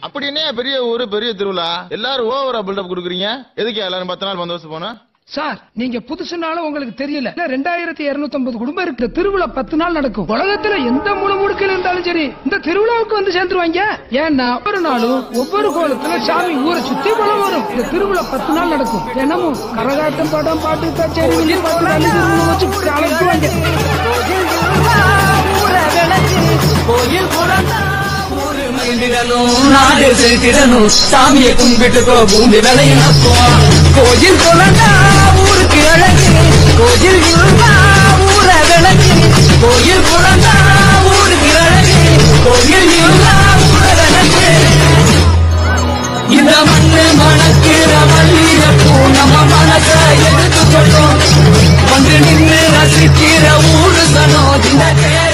அப்படி என்ன பெரிய ஊரு பெரிய திருவிழா எல்லாரும் ஓவரா பில்டப் கொடுக்குறீங்க எதுக்கு எல்லாரும் பத்து நாள் பந்தோபஸ்து போனா சார் நீங்க புதுசுனால உங்களுக்கு தெரியல இல்ல ரெண்டாயிரத்தி இருநூத்தி ஐம்பது குடும்பம் இருக்கு திருவிழா பத்து நாள் நடக்கும் உலகத்துல எந்த மூல முடுக்கில் இருந்தாலும் சரி இந்த திருவிழாவுக்கு வந்து சேர்ந்துருவாங்க ஏன்னா ஒவ்வொரு நாளும் ஒவ்வொரு கோலத்துல சாமி ஊரை சுத்தி பலம் வரும் இந்த திருவிழா பத்து நாள் நடக்கும் தினமும் கரகாட்டம் படம் பாட்டு கச்சேரி வெளிய பாட்டு தள்ளி திருவிழா வச்சு அழைக்குவாங்க கோயில் குழந்தா ஊரு மகிழ்ந்திடணும் நாடு செலுத்திடணும் சாமியை கும்பிட்டுக்கோ பூமி விளையினப்போ கோயில் குழந்தா ஊருக்கு அழகு கோயில் இருந்தா ஊர விளக்கு கோயில் குழந்தா ஊருக்கு அழகு கோயில் இருந்தா ஊர விளக்கு இந்த மண்ணு மணக்கிற மல்லிகைப்பூ நம்ம மனச எடுத்துக்கொள்ளும் வந்து நின்று ரசிக்கிற ஊரு சனோ இந்த தேர